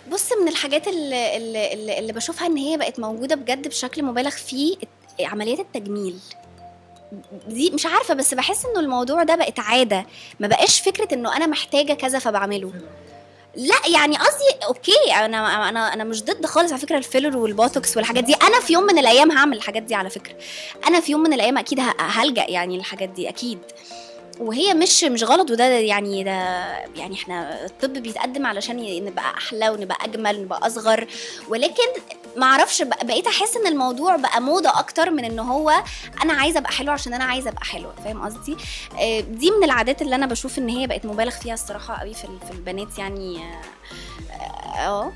بص من الحاجات اللي, اللي, اللي, اللي بشوفها ان هي بقت موجوده بجد بشكل مبالغ فيه الت- عمليات التجميل دي مش عارفه بس بحس انه الموضوع ده بقت عاده ما بقاش فكره انه انا محتاجه كذا فبعمله لا يعني قصدي اوكي انا انا انا مش ضد خالص على فكره الفيلر والبوتوكس والحاجات دي انا في يوم من الايام هعمل الحاجات دي على فكره انا في يوم من الايام اكيد ه- هلجا يعني الحاجات دي اكيد وهي مش مش غلط وده يعني ده يعني احنا الطب بيتقدم علشان ي- نبقى احلى ونبقى اجمل ونبقى اصغر ولكن ما اعرفش بق- بقيت احس ان الموضوع بقى موضه اكتر من ان هو انا عايزه ابقى حلوه عشان انا عايزه ابقى حلوه فاهم قصدي آه، دي من العادات اللي انا بشوف ان هي بقت مبالغ فيها الصراحه قوي في ال- في البنات يعني اه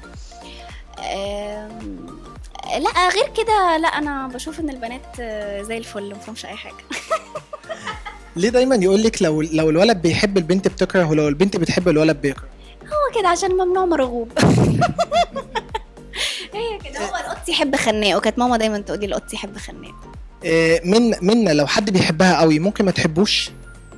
آم، لا غير كده لا انا بشوف ان البنات آه، زي الفل ما فيهمش اي حاجه ليه دايما يقول لك لو لو الولد بيحب البنت بتكره ولو البنت بتحب الولد بيكره هو كده عشان ممنوع مرغوب هي كده هو القط يحب خناق وكانت ماما دايما تقول لي القط يحب خناق آه، من منا لو حد بيحبها قوي ممكن ما تحبوش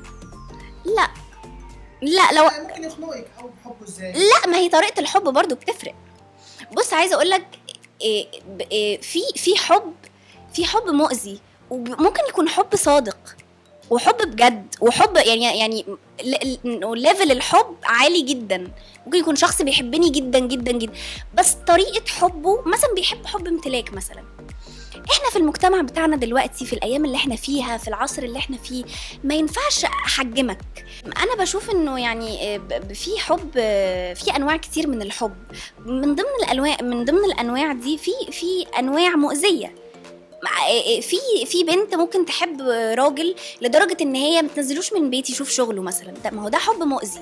لا لا لو ممكن يخنقك او بحبه ازاي لا ما هي طريقه الحب برضو بتفرق بص عايزه اقول لك إيه ب- إيه في في حب في حب مؤذي وممكن يكون حب صادق وحب بجد وحب يعني يعني ل- ل- ليفل الحب عالي جدا ممكن يكون شخص بيحبني جدا جدا جدا بس طريقه حبه مثلا بيحب حب امتلاك مثلا احنا في المجتمع بتاعنا دلوقتي في الايام اللي احنا فيها في العصر اللي احنا فيه ما ينفعش احجمك انا بشوف انه يعني آه، ب- ب- في حب آه، في انواع كتير من الحب من ضمن الانواع من ضمن الانواع دي في في انواع مؤذيه مع- آه، آه، في في بنت ممكن تحب راجل لدرجه ان هي ما تنزلوش من البيت يشوف شغله مثلا ده ما هو ده حب مؤذي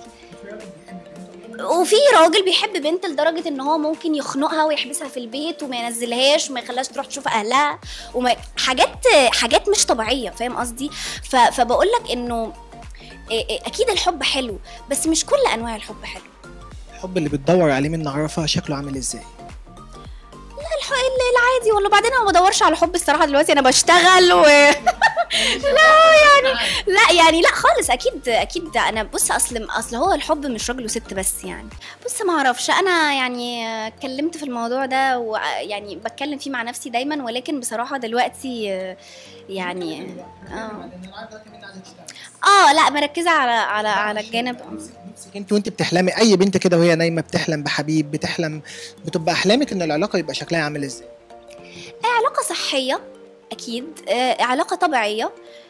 وفي راجل بيحب بنت لدرجه ان هو ممكن يخنقها ويحبسها في البيت وما ينزلهاش وما يخليهاش تروح تشوف اهلها وما حاجات حاجات مش طبيعيه فاهم قصدي ف... فبقول لك انه إيه إيه اكيد الحب حلو بس مش كل انواع الحب حلو الحب اللي بتدور عليه من نعرفها شكله عامل ازاي الح... ال- العادي والله بعدين انا ما بدورش على حب الصراحه دلوقتي انا بشتغل و لا يعني لا يعني لا خالص اكيد اكيد انا بص اصل اصل هو الحب مش راجل وست بس يعني بص ما اعرفش انا يعني اتكلمت في الموضوع ده ويعني بتكلم فيه مع نفسي دايما ولكن بصراحه دلوقتي آه، يعني اه اه لا مركزه على على على الجانب نفسك انت وانت بتحلمي اي بنت كده وهي نايمه بتحلم بحبيب بتحلم بتبقى احلامك ان العلاقه يبقى شكلها عامل ازاي علاقة صحية أكيد آه، علاقة طبيعية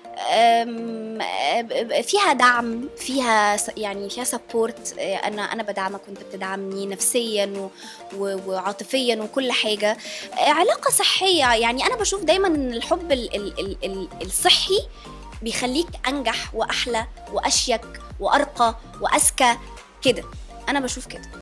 آم، آه، ب- ب- فيها دعم فيها س- يعني فيها سبورت انا انا بدعمك وانت بتدعمني نفسيا و- و- وعاطفيا وكل حاجه آه، علاقه صحيه يعني انا بشوف دايما ان الحب ال- ال- ال- ال- الصحي بيخليك انجح واحلى واشيك وارقى واذكى كده انا بشوف كده